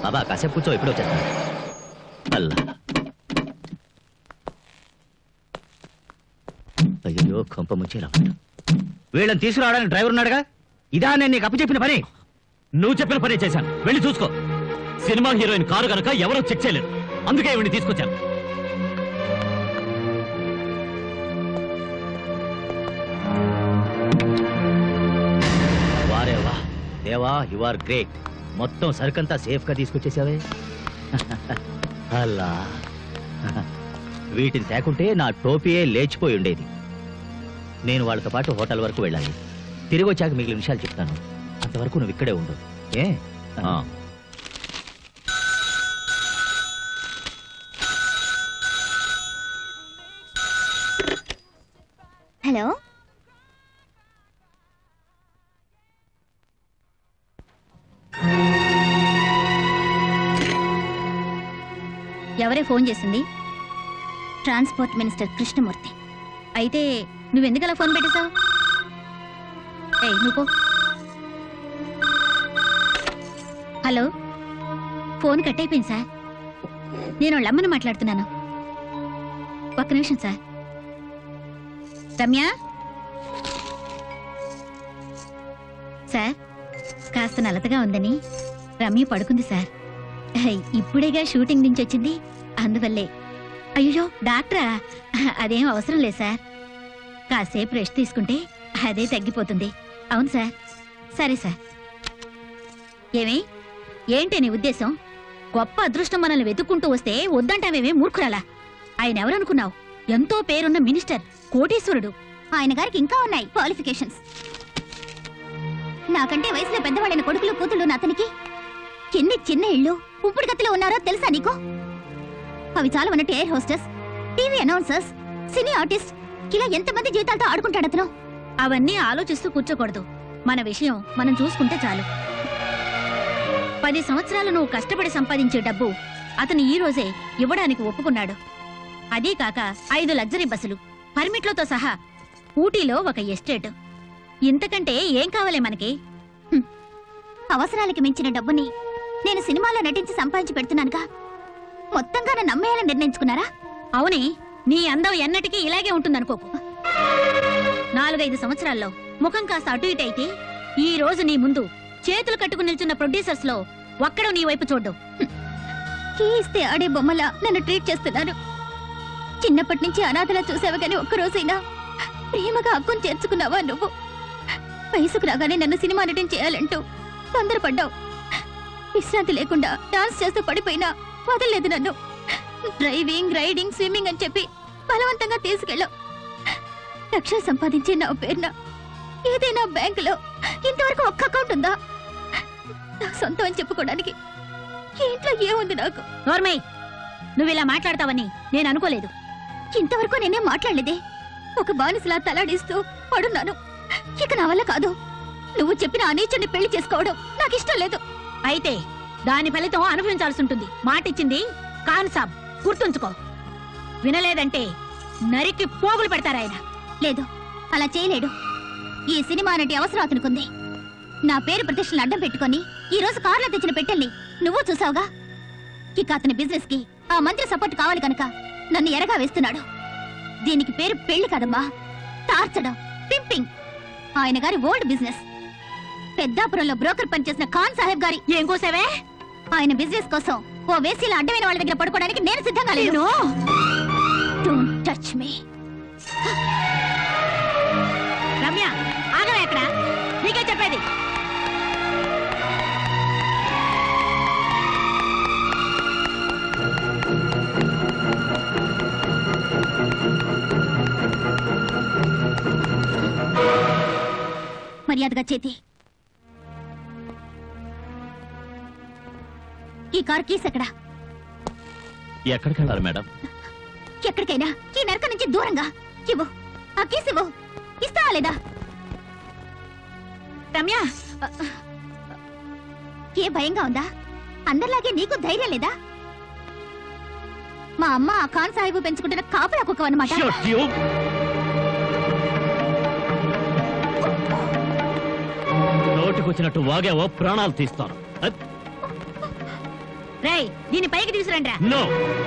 బాబా కాసేపు కూర్చో ఇప్పుడు వచ్చేస్తాను అల్లా అయ్యో కొంప ముంచేలా ఉన్నాడు. వీళ్ళని తీసుకురావడానికి డ్రైవర్ ఉన్నాడుగా ఇదా నేను నీకు అప్పచెప్పిన పని నువ్వు చెప్పిన పనే చేశాను వెళ్ళి చూసుకో సినిమా హీరోయిన్ కారు కనుక ఎవరో చెక్ చేయలేరు అందుకే ఇవన్నీ తీసుకొచ్చాను వారే వా దేవా యు ఆర్ గ్రేట్ మొత్తం సరుకంతా సేఫ్ గా తీసుకొచ్చేసావే అల్లా వీటిని తేకుంటే నా టోపీయే లేచిపోయి ఉండేది నేను వాళ్ళతో పాటు హోటల్ వరకు వెళ్ళాలి తిరిగి వచ్చాక మిగిలిన విషయాలు చెప్తాను అంతవరకు నువ్వు ఇక్కడే ఉండు ఏ ఆ. హలో ఎవరే ఫోన్ చేసింది ట్రాన్స్పోర్ట్ మినిస్టర్ కృష్ణమూర్తి అయితే నువ్వెందుకలా ఫోన్ పెట్టేశావు ఏయ్ నువ్వు పో. హలో ఫోన్ కట్ అయిపోయింది సార్ నేను వాళ్ళ అమ్మని మాట్లాడుతున్నాను ఒక్క నిమిషం సార్ రమ్య సార్ కాస్త నలతగా ఉందని రమ్య పడుకుంది సార్ హై, ఇప్పుడేగా షూటింగ్ నుంచి వచ్చింది అందువల్లే అయ్యో డాక్టరా అదేం అవసరం లేదు సార్ కాసేపు రెస్ట్ తీసుకుంటే అదే తగ్గిపోతుంది అవును సార్ సరే సార్ ఏమి ఏంటి నీ ఉద్దేశం గొప్ప అదృష్టం మనల్ని వెతుక్కుంటూ వస్తే వద్దంటావేమే మూర్ఖురాలా ఆయన ఎవరనుకున్నావు ఎంతో పేరున్న మినిస్టర్ కోటీశ్వరుడు ఆయన గారికి ఇంకా ఉన్నాయి క్వాలిఫికేషన్స్ నాకంటే వయసులో పెద్దవాడైన కొడుకులు కూతుళ్ళు అతనికి ఎన్ని చిన్న ఇళ్ళు ఉప్పుడు గతిలో ఉన్నారో తెలుసా నీకు అవి చాలా ఉన్నట్టు air hostess TV announcers cine artist ఇలా ఎంతమంది జీవితాలతో ఆడుకుంటాడు అతను అవన్నీ ఆలోచిస్తూ కూర్చోకూడదు మన విషయం మనం చూసుకుంటే చాలు పది సంవత్సరాలు నువ్వు కష్టపడి సంపాదించే డబ్బు అతను ఈ రోజే ఇవ్వడానికి ఒప్పుకున్నాడు అదీ కాక ఐదు లగ్జరీ బస్సులు పర్మిట్లతో సహా ఊటీలో ఒక ఎస్టేట్ ఇంతకంటే ఏం కావాలే మనకి అవసరాలకి మించిన డబ్బుని నేను సినిమాలో నటించి సంపాదించి పెడుతున్నానుగా మొత్తంగా నన్ను నమ్మేయాలని నిర్ణయించుకున్నారా అవునే నీ అందం ఎన్నటికీ ఇలాగే ఉంటుందనుకోకు నాలుగైదు సంవత్సరాల్లో ముఖం కాస్త అటు ఇటు అయితే ఈ రోజు నీ ముందు చేతులు కట్టుకుని నిల్చున్న ప్రొడ్యూసర్స్ లో ఒక్కడో నీ వైపు చూడ్డు కీ ఇస్తే ఆడే బొమ్మలా నన్ను ట్రీట్ చేస్తున్నారు చిన్నప్పటి నుంచి అనాథలా చూసావు కానీ ఒక్కరోజైనా ప్రేమగా హక్కును చేర్చుకున్నావా నువ్వు వయసుకు రాగానే నన్ను సినిమా నటన చేయాలంటూ తొందరపడ్డావు విశ్రాంతి లేకుండా డాన్స్ చేస్తూ పడిపోయినా వదలలేదు నన్ను డ్రైవింగ్ రైడింగ్ స్విమ్మింగ్ అని చెప్పి బలవంతంగా తీసుకెళ్ళావు లక్షలు సంపాదించే నా పేరున ఏదైనా బ్యాంకులో ఇంతవరకు ఒక్క అకౌంట్ ఉందా నా సొంతం అని చెప్పుకోవడానికి ఈ ఇంట్లో ఏముంది నాకు నోర్మై నువ్వు ఇలా మాట్లాడతావని నేను అనుకోలేదు ఇంతవరకు నేనే మాట్లాడలేదే ఒక బానిసలా తలాడిస్తూ పడున్నాను ఇక నా వల్ల కాదు నువ్వు చెప్పిన అనీచుని పెళ్లి చేసుకోవడం నాకు ఇష్టం లేదు అయితే దాని ఫలితం అనుభవించాల్సి ఉంటుంది మాటిచ్చింది ఖాన్ సాబ్ గుర్తుంచుకో వినలేదంటే నరికి పోగులు పెడతారాయన లేదు అలా చేయలేడు ఈ సినిమా నటి అవసరం అతనుకుంది నా పేరు ప్రతిష్టలు అడ్డం పెట్టుకొని ఈ రోజు కారులో తెచ్చిన పెట్టెల్ని నువ్వు చూసావుగా ఇక అతని బిజినెస్ కి ఆ మంత్రి సపోర్ట్ కావాలి కనుక నన్ను ఎరగా వేస్తున్నాడు దీనికి పేరు పెళ్లి కదమ్మా టార్చడం పింపింగ్ ఆయన గారి ఓల్డ్ బిజినెస్ పెద్దాపురంలో బ్రోకర్ పనిచేసిన ఖాన్ సాహెబ్ గారి ఏం కోసావే ఆయన బిజినెస్ కోసం ఓ వేసీల అడ్డమైన వాళ్ళ దగ్గర పడుకోవడానికి నేను సిద్ధంగా లేను డోంట్ టచ్ మీ రమ్య ఆగవే అక్కడ నీకే చెప్పేది మర్యాదగా చేతి ఈ కార్ కీస్ ఎక్కడా ఎక్కడికి వెళ్ళాలి మేడం ఎక్కడికైనా ఈ నరక నుంచి దూరంగా ఇవ్వు ఆ కీస్ ఇవ్వు ఇస్తావా లేదా రమ్య ఏ భయంగా ఉందా అందరిలాగే నీకు ధైర్యం లేదా మా అమ్మ ఆ ఖాన్ సాహిబు పెంచుకుంటున్న కాపలా కుక్క అనమాట Shut you! నోటికొచ్చినట్టు వాగావో ప్రాణాలు తీస్తాను అద్. రేయ్ దీన్ని పైకి తీసురండి నో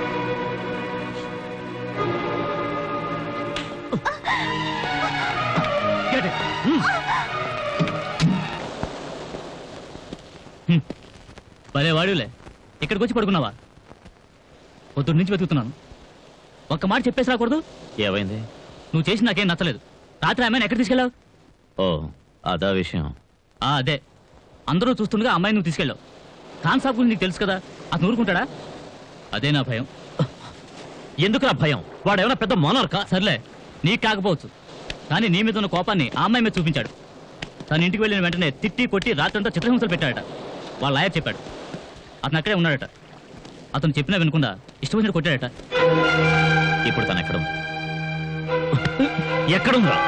భలే వాడులే ఇక్కడికి వచ్చి పడుకున్నావా పొద్దున్న నుంచి వెతుకుతున్నాను ఒక్క మాట చెప్పేసి రాకూడదు ఏమైంది నువ్వు చేసి నాకేం నచ్చలేదు రాత్రి ఆమెను ఎక్కడ తీసుకెళ్ళావు ఓ అదా విషయం ఆ, అదే అందరూ చూస్తుండగా అమ్మాయి నువ్వు తీసుకెళ్ళావు ఖాన్ సాబ్ గురించి నీకు తెలుసు కదా అతను ఊరుకుంటాడా అదే నా భయం ఎందుకురా భయం వాడు ఏమైనా పెద్ద మోనార్కా సర్లే నీకు కాకపోవచ్చు కానీ నీ మీద ఉన్న కోపాన్ని ఆ అమ్మాయి మీద చూపించాడు తన ఇంటికి వెళ్ళిన వెంటనే తిట్టి కొట్టి రాత్రంతా చిత్రహింసలు పెట్టాడట వాళ్ళ లాయర్ చెప్పాడు అతను అక్కడే ఉన్నాడట అతను చెప్పినా వినకుండా ఇష్టం వచ్చినట్టు కొట్టాడట ఇప్పుడు తను ఎక్కడ ఉంది ఎక్కడుందా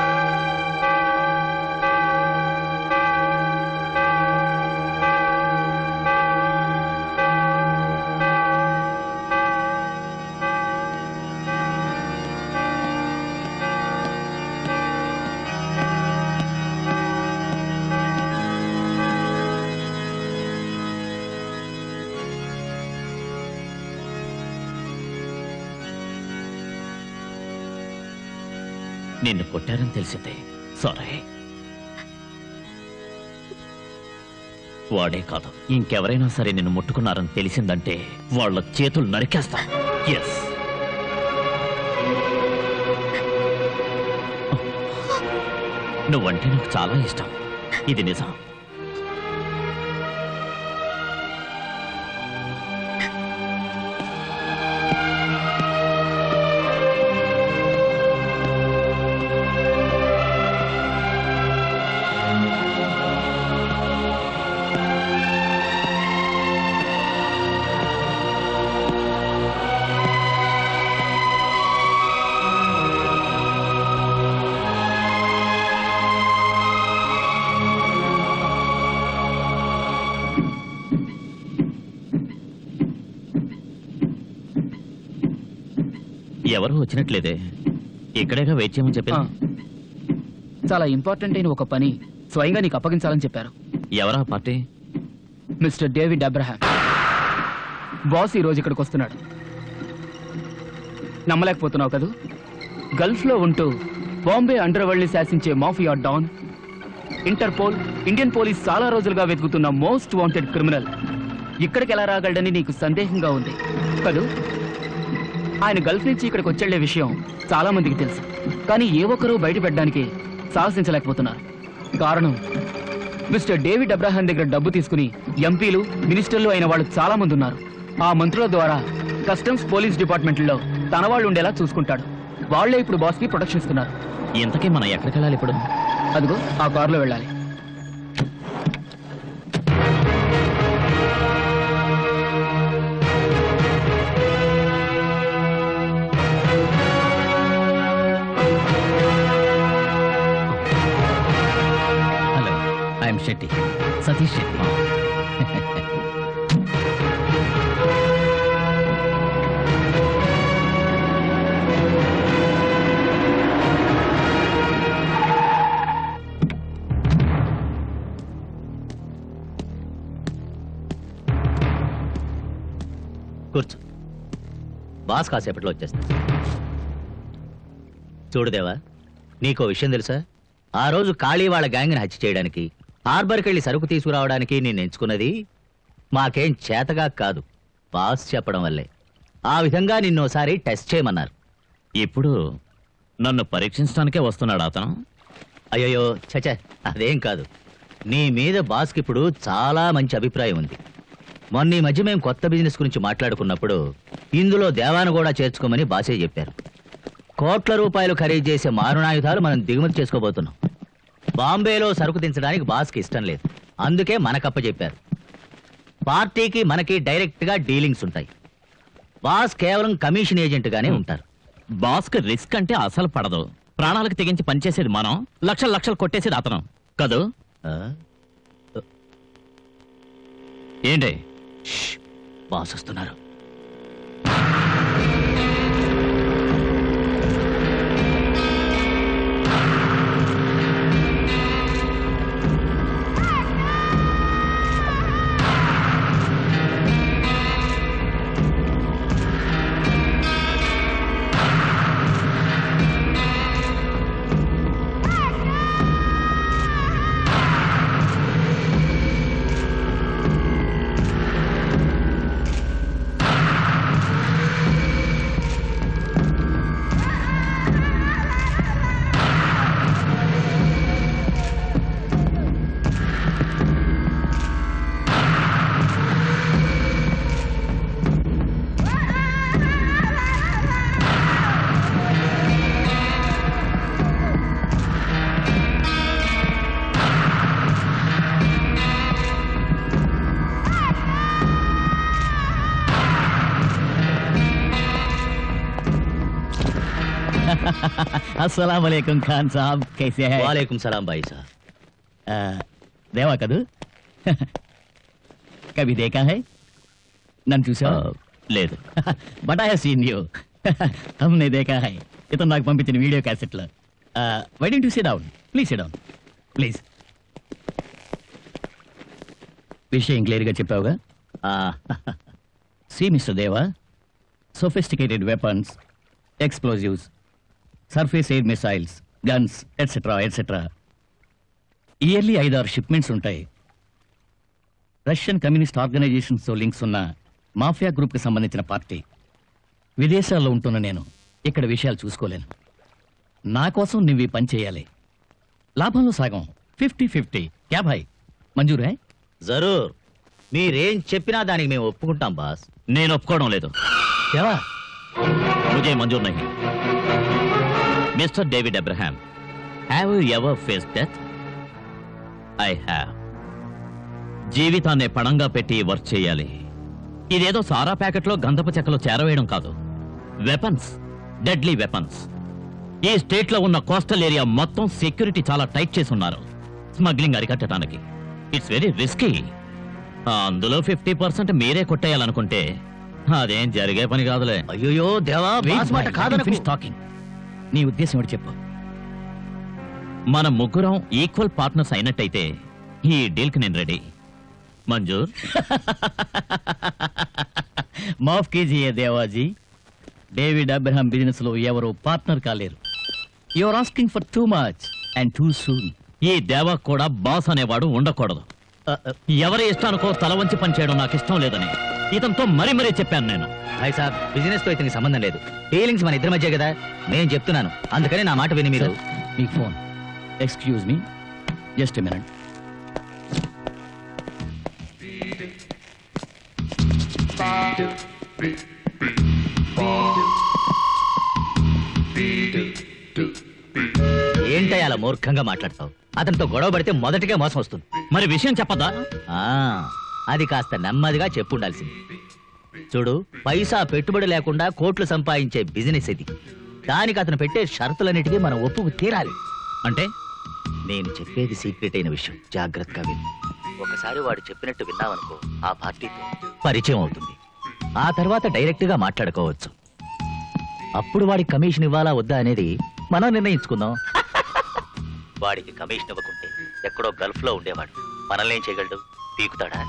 నిన్ను కొట్టారని తెలిసిందే సారీ వాడే కాదు ఇంకెవరైనా సరే నిన్ను ముట్టుకున్నారని తెలిసిందంటే వాళ్ళ చేతులు నరికేస్తా ఎస్ నువ్వంటే నాకు చాలా ఇష్టం ఇది నిజం ఎవరు వచ్చినట్లేదే ఇక్కడేగా వెయిట్ చేయమని ఆ, చెప్పింది చాలా ఇంపార్టెంట్ అయిన ఒక పని స్వయంగా నీకు అప్పగించాలని చెప్పారు ఎవరా party mister David Abraham boss ఈ రోజు ఇక్కడికి వస్తున్నాడు నమ్మలేకపోతున్నావు కదూ గల్ఫ్లో ఉంటూ బాంబే అండర్ వరల్డ్ శాసించే mafia don Interpol Indian police చాలా రోజులుగా వెతుకుతున్న మోస్ట్ వాంటెడ్ క్రిమినల్ ఇక్కడికి ఎలా రాగలడని నీకు సందేహంగా ఉంది కదూ ఆయన గల్ఫ్ నుంచి ఇక్కడికి వచ్చేళ్లే విషయం చాలా మందికి తెలుసు కానీ ఏ ఒక్కరూ బయటపెట్టడానికి సాహసించలేకపోతున్నారు కారణం మిస్టర్ డేవిడ్ అబ్రహాం దగ్గర డబ్బు తీసుకుని ఎంపీలు మినిస్టర్లు అయిన వాళ్ళు చాలా మంది ఉన్నారు ఆ మంత్రుల ద్వారా కస్టమ్స్ పోలీస్ డిపార్ట్మెంట్లో తన వాళ్ళు ఉండేలా చూసుకుంటాడు వాళ్లే ఇప్పుడు బాస్కి ప్రొటెక్షన్ ఇస్తున్నారు ఇంతకీ మనం ఎక్కడికి వెళ్ళాలి ఇప్పుడు అదిగో ఆ కారులో వెళ్ళాలి హలో ఐఎమ్ శెట్టి సతీష్ శెట్టి కూర్చో బాస్ కాసేపట్లో వచ్చేస్తా చూడుదేవా నీకో విషయం తెలుసా ఆ రోజు ఖాళీ వాళ్ళ గ్యాంగ్ని హత్య చేయడానికి హార్బర్కి వెళ్ళి సరుకు తీసుకురావడానికి నేను ఎంచుకున్నది మాకేం చేతగా కాదు బాస్ చెప్పడం వల్లే ఆ విధంగా నిన్నోసారి టెస్ట్ చేయమన్నారు ఇప్పుడు నన్ను పరీక్షించడానికే వస్తున్నాడు అతను అయ్యయ్యో చచ అదేం కాదు నీ మీద బాస్కి ఇప్పుడు చాలా మంచి అభిప్రాయం ఉంది మొన్న ఈ మధ్య మేము కొత్త బిజినెస్ గురించి మాట్లాడుకున్నప్పుడు ఇందులో దేవాను కూడా చేర్చుకోమని బాసే చెప్పారు కోట్ల రూపాయలు ఖరీదు చేసే మారుణాయుధాలు మనం దిగుమతి చేసుకోబోతున్నాం బాంబేలో సరుకు దించడానికి బాస్కి ఇష్టం లేదు అందుకే మనకప్ప చెప్పారు పార్టీకి మనకి డైరెక్ట్ గా డీలింగ్స్ ఉంటాయి బాస్ కేవలం కమిషన్ ఏజెంట్ గానే ఉంటారు బాస్కి రిస్క్ అంటే అసలు పడదు ప్రాణాలకు తెగించి పనిచేసేది మనం లక్షలు లక్షలు కొట్టేసేది అతను కదూ ఆ? ఏంటి షష్, బాస్ వస్తున్నారు अस्सलाम वालेकुम खान साहब कैसे हैं వాలేకుం సలాం బాయి సాబ్ आ, देवा कदू कभी देखा है నన్ను చూసా లేదు but I have seen you హమ్నే దేఖా హై ఇతను నాకు పంపించిన వీడియో క్యాసెట్లో why don't you sit down please sit down please విషయం క్లియర్గా చెప్పావుగా ఆ, see mister Deva sophisticated weapons explosives surface air missiles guns etcetera etcetera yearly ఐదారు షిప్మెంట్స్ ఉంటాయి రష్యన్ కమ్యూనిస్ట్ ఆర్గనైజేషన్స్తో లింక్స్ ఉన్న మాఫియా గ్రూప్కి సంబంధించిన పార్టీ విదేశాల్లో ఉంటున్న నేను ఇక్కడ విషయాలు చూసుకోలేను నా కోసం నువ్వు ఈ పని చేయాలి లాభంలో సగం ఫిఫ్టీ ఫిఫ్టీ క్యా భాయ్ మంజూర్ హై జరూర్ మీరేం చెప్పినా దానికి మేము ఒప్పుకుంటాం బాస్ నేను ఒప్పుకోవడం లేదు దేవా मुझे मंजूर नहीं mister David Abraham have you ever face death I have జీవితాన్ని పణంగా పెట్టి వర్క్ చేయాలి ఇదేదో సారా ప్యాకెట్లో గంధపు చెక్కలో చేరవేయడం కాదు వెపన్స్ డెడ్లీ వెపన్స్ ఈ స్టేట్ లో ఉన్న కోస్టల్ ఏరియా మొత్తం సెక్యూరిటీ చాలా టైట్ చేసి ఉన్నారు స్మగ్లింగ్ అరికట్టడానికి ఇట్స్ వెరీ రిస్కీ అందులో ఫిఫ్టీ పర్సెంట్ మీరే కొట్టేయాలనుకుంటే అదేం జరిగే పని కాదులే అయ్యోయో దేవా బాస్ మాట కాదనకు టాకింగ్ నీ ఉద్దేశం ఏంటి చెప్పు మన ముగ్గురం ఈక్వల్ పార్ట్నర్స్ అయినట్టయితే ఈ డీల్ కి నేను రెడీ మంజూర్ మాఫ్ కీజియే దేవాజీ డేవిడ్ అబ్రహాం బిజినెస్ లో ఎవరు పార్ట్నర్ కాలేరు your asking for too much and too soon ఈ దేవా కూడా బాస్ అనేవాడు ఉండకూడదు ఆ, ఆ, ఎవరి ఇష్టానికో తల వంచి పనిచేయడం నాకు ఇష్టం లేదని ఇతనితో మరీ మరీ చెప్పాను నేను భాయ్ సాబ్ బిజినెస్ తో ఇతనికి సంబంధం లేదు ఫీలింగ్స్ మన ఇద్దరి మధ్య కదా నేను చెప్తున్నాను అందుకని నా మాట విని మీరు మీ phone excuse me just minute ఏంటయ్య అలా మూర్ఖంగా మాట్లాడతావు అతనితో గొడవ పడితే మొదటిగా మోసం వస్తుంది మరి విషయం చెప్పదా ఆ అది కాస్త నెమ్మదిగా చెప్పుండాల్సింది చూడు పైసా పెట్టుబడి లేకుండా కోట్లు సంపాదించే బిజినెస్ ఇది దానికి అతను పెట్టే షరతులన్నిటికీ మనం ఒప్పుకు తీరాలి అంటే నేను చెప్పేది సీక్రెట్ అయిన విషయం జాగ్రత్తగా విను ఒకసారి వాడు చెప్పినట్టు విన్నావనుకో ఆ పార్టీతో పరిచయం అవుతుంది ఆ తర్వాత డైరెక్ట్ గా మాట్లాడుకోవచ్చు అప్పుడు వాడికి కమిషన్ ఇవ్వాలా వద్దా అనేది మనం నిర్ణయించుకుందాం వాడికి కమిషన్ ఇవ్వకుంటే ఎక్కడో గల్ఫ్ లో ఉండేవాడు మనల్ని ఏం చేయగలడు పీకుతాడా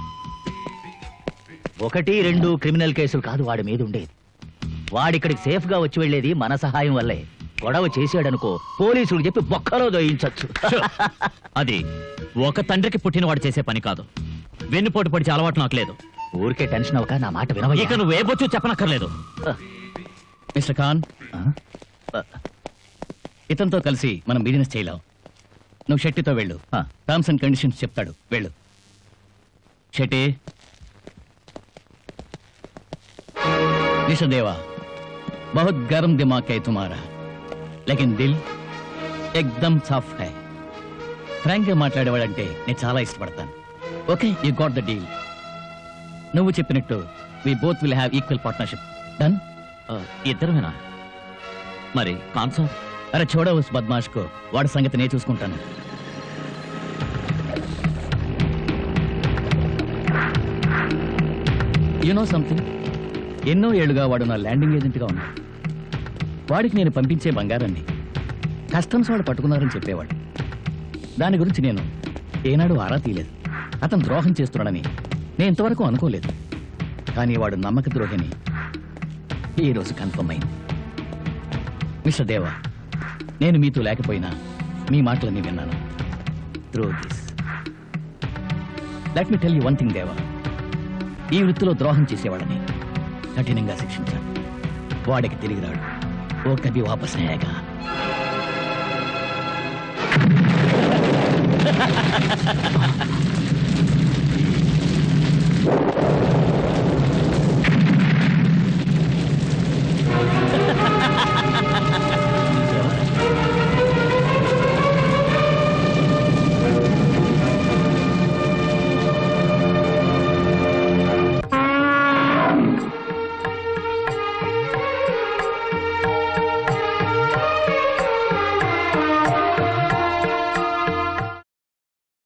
ఒకటి రెండు క్రిమినల్ కేసులు కాదు వాడి మీద ఉండేది వాడిక్కడికి సేఫ్ గా వచ్చి వెళ్ళేది మన సహాయం వల్లే గొడవ చేశాడనుకో పోలీసులు చెప్పి బొక్కలో దోయించచ్చు అది ఒక తండ్రికి పుట్టినవాడు చేసే పని కాదు వెన్నుపోటు పడిచే అలవాటు నాకు లేదు ఊరికే టెన్షన్ అవ్వక నా మాట వినవయ్యా ఇక నువ్వు ఏ బొచ్చు చెప్పనక్కర్లేదు మిస్టర్ ఖాన్ ఆ? ఆ, ఇతనితో కలిసి మనం బిజినెస్ చేయలేం నువ్వు షెట్టితో వెళ్ళు ఆ. టర్మ్స్ అండ్ కండిషన్స్ చెప్తాడు వెళ్ళు షెట్టి మిస్టర్ దేవా బహుత్ గరం దిమాగ్ హై తుమారా లేకిన్ దిల్ ఎక్దమ్ సాఫ్ట్ హై ఫ్రాంక్ గా మాట్లాడేవాడంటే నేను చాలా ఇష్టపడతాను okay you got the deal నువ్వు చెప్పినట్టు we both will have equal partnership done ఇద్దరమేనా మరి కాన్సర్ అరే చూడ ఉస్ బద్మాష్ కో వాడి సంగతి నేను చూసుకుంటాను యు నో సంథింగ్ ఎన్నో ఏళ్లుగా వాడు నా ల్యాండింగ్ ఏజెంట్గా ఉన్నాడు వాడికి నేను పంపించే బంగారాన్ని కస్టమ్స్ వాడు పట్టుకున్నారని చెప్పేవాడు దాని గురించి నేను ఏనాడు ఆరా తీయలేదు అతను ద్రోహం చేస్తున్నాడని నేను ఇంతవరకు అనుకోలేదు కానీ వాడు నమ్మక ద్రోహిని ఈ రోజు కన్ఫర్మ్ అయింది మిస్టర్ దేవా నేను మీతో లేకపోయినా మీ మాటలన్నీ విన్నాను through this let me tell you one thing Deva ఈ వృత్తిలో ద్రోహం చేసేవాడని కఠినంగా శిక్షించాలి వాడికి తిరిగి రాడు ఓ కది వాపస్ అయ్యాగా